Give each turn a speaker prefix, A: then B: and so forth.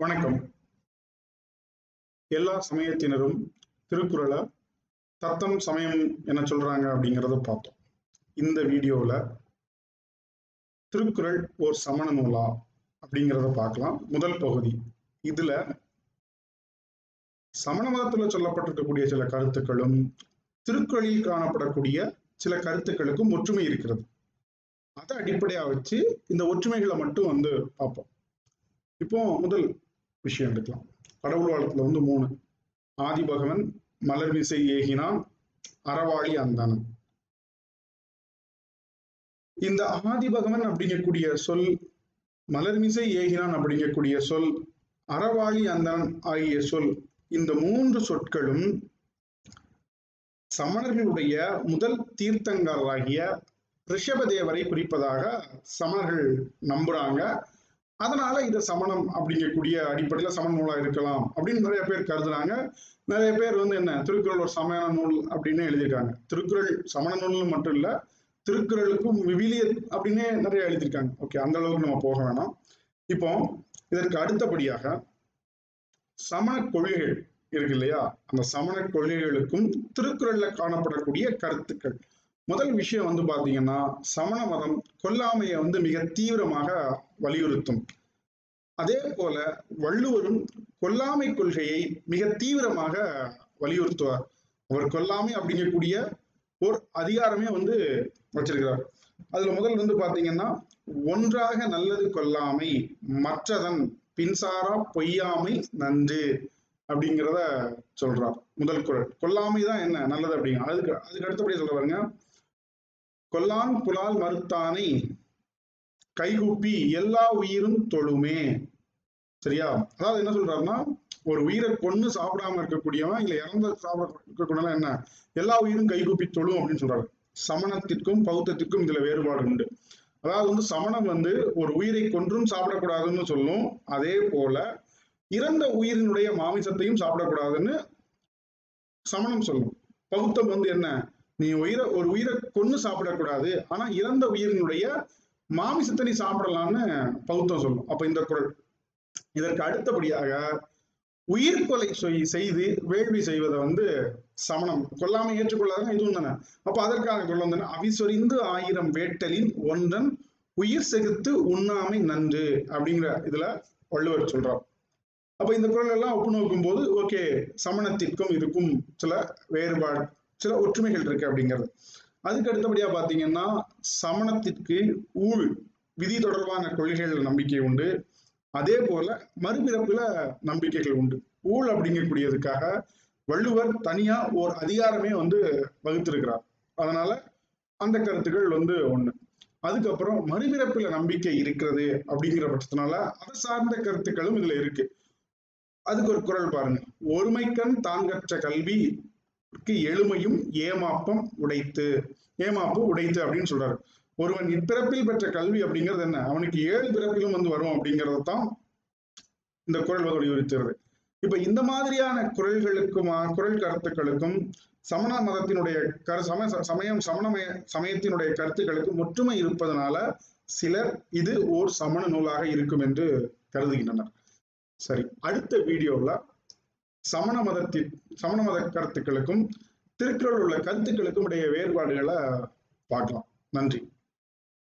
A: வணக்கம் எல்லா சமயத்தினரும் திருக்குறளை தத்தம் சமயம் என்ன சொல்றாங்க அப்படிங்கிறத பார்த்தோம் இந்த வீடியோவில் திருக்குறள் ஓர் சமண நூலா அப்படிங்கிறத பார்க்கலாம் முதல் பகுதி இதுல சமண மதத்துல சொல்லப்பட்டிருக்கக்கூடிய சில கருத்துக்களும் திருக்குறளில் காணப்படக்கூடிய சில கருத்துக்களுக்கும் ஒற்றுமை இருக்கிறது அதை அடிப்படையா வச்சு இந்த ஒற்றுமைகளை மட்டும் வந்து பார்ப்போம் இப்போ முதல் விஷயம் எடுக்கலாம் கடவுள் வாழ்த்துல வந்து மூணு ஆதிபகவன் மலர்மிசை ஏகினான் அறவாளி அந்தானன் இந்த ஆதிபகவன் அப்படிங்கக்கூடிய சொல் மலர்மிசை ஏகினான் அப்படிங்கக்கூடிய சொல் அறவாளி அந்தன் ஆகிய சொல் இந்த மூன்று சொற்களும் சமணர்களுடைய முதல் தீர்த்தங்கராகிய ரிஷபதேவரை குறிப்பதாக சமணர்கள் நம்புறாங்க அதனால இதை சமணம் அப்படிங்கக்கூடிய அடிப்படையில் சமண நூலா இருக்கலாம் அப்படின்னு நிறைய பேர் கருதுறாங்க நிறைய பேர் வந்து என்ன திருக்குறள் ஒரு சமண நூல் அப்படின்னு எழுதியிருக்காங்க திருக்குறள் சமண நூல்னு மட்டும் இல்ல திருக்குறளுக்கும் விவிலிய அப்படின்னே நிறைய எழுதியிருக்காங்க ஓகே அந்த அளவுக்கு நம்ம போக வேணாம் இப்போ இதற்கு அடுத்தபடியாக சமண கொள்கைகள் இருக்கு இல்லையா அந்த சமண கொள்கைகளுக்கும் திருக்குறள்ல காணப்படக்கூடிய கருத்துக்கள் முதல் விஷயம் வந்து பாத்தீங்கன்னா சமண மதம் கொல்லாமையை வந்து மிக தீவிரமாக வலியுறுத்தும் அதே போல வள்ளுவரும் கொல்லாமை கொள்கையை மிக தீவிரமாக வலியுறுத்துவார் அவர் கொல்லாமை அப்படிங்கக்கூடிய ஒரு அதிகாரமே வந்து வச்சிருக்கிறார் அதுல முதல் வந்து பாத்தீங்கன்னா ஒன்றாக நல்லது கொல்லாமை மற்றதன் பின்சாரா பொய்யாமை நன்று அப்படிங்கிறத சொல்றார் முதல் குரல் கொல்லாமை தான் என்ன நல்லது அப்படிங்க அதுக்கு அதுக்கு அடுத்தபடி சொல்ல பாருங்க கொல்லான் புலால் மறுத்தானை கைகூப்பி எல்லா உயிரும் தொழுமே சரியா அதாவது என்ன சொல்றாருன்னா ஒரு உயிரை கொன்னு சாப்பிடாம இருக்கக்கூடியவன் இல்ல இறந்த சாப்பிட இருக்கக்கூடியவன் என்ன எல்லா உயிரும் கைகூப்பி தொழும் அப்படின்னு சொல்றாரு சமணத்திற்கும் பௌத்தத்திற்கும் இதுல வேறுபாடு உண்டு அதாவது வந்து சமணம் வந்து ஒரு உயிரை கொன்றும் சாப்பிடக்கூடாதுன்னு சொல்லும் அதே போல இறந்த உயிரினுடைய மாமிசத்தையும் சாப்பிடக்கூடாதுன்னு சமணம் சொல்லும் பௌத்தம் வந்து என்ன நீ உயிரை ஒரு உயிரை கொன்னு சாப்பிடக்கூடாது ஆனா இறந்த உயிரினுடைய மாமிசத்தை நீ சாப்பிடலாம்னு பௌத்தம் சொல்லும் அப்ப இந்த குரல் இதற்கு அடுத்தபடியாக உயிர் கொலை செய்து வேள்வி செய்வதை வந்து சமணம் கொல்லாமை ஏற்றுக்கொள்ளாதான் இதுவும் தானே அப்ப அதற்கான குரல் வந்து அவிசொரிந்து ஆயிரம் வேட்டலின் ஒன்றன் உயிர் செகுத்து உண்ணாமை நன்று அப்படிங்கிற இதுல வள்ளுவர் சொல்றார் அப்ப இந்த குரல் எல்லாம் ஒப்பு நோக்கும் போது ஓகே சமணத்திற்கும் இதுக்கும் சில வேறுபாடு சில ஒற்றுமைகள் இருக்கு அப்படிங்கிறது அதுக்கு அடுத்தபடியா பாத்தீங்கன்னா சமணத்திற்கு ஊழ் விதி தொடர்பான கொள்கைகள் நம்பிக்கை உண்டு அதே போல மறுபிறப்புல நம்பிக்கைகள் உண்டு ஊழ் அப்படிங்கக்கூடியதுக்காக வள்ளுவர் தனியா ஒரு அதிகாரமே வந்து வகுத்திருக்கிறார் அதனால அந்த கருத்துக்கள் வந்து ஒண்ணு அதுக்கப்புறம் மறுபிறப்புல நம்பிக்கை இருக்கிறது அப்படிங்கிற பட்சத்தினால அதை சார்ந்த கருத்துக்களும் இதுல இருக்கு அதுக்கு ஒரு குரல் பாருங்க ஒருமைக்கண் தான் கற்ற கல்வி எளிமையும் ஏமாப்பம் உடைத்து ஏமாப்பு உடைத்து அப்படின்னு சொல்றாரு ஒருவன் இப்பிறப்பில் பெற்ற கல்வி அப்படிங்கிறது என்ன அவனுக்கு ஏழு பிறப்பிலும் வந்து வரும் அப்படிங்கிறது தான் இந்த குரல் வலியுறுத்துகிறது இப்ப இந்த மாதிரியான குரல்களுக்கும் குரல் கருத்துக்களுக்கும் சமண மதத்தினுடைய கரு சம சமயம் சமணமய சமயத்தினுடைய கருத்துக்களுக்கும் ஒற்றுமை இருப்பதனால சிலர் இது ஓர் சமண நூலாக இருக்கும் என்று கருதுகின்றனர் சரி அடுத்த வீடியோவில் சமண மதத்தின் சமண மத கருத்துக்களுக்கும் திருக்குறள் உள்ள கருத்துக்களுக்கும் இடையே வேறுபாடுகளை பார்க்கலாம் நன்றி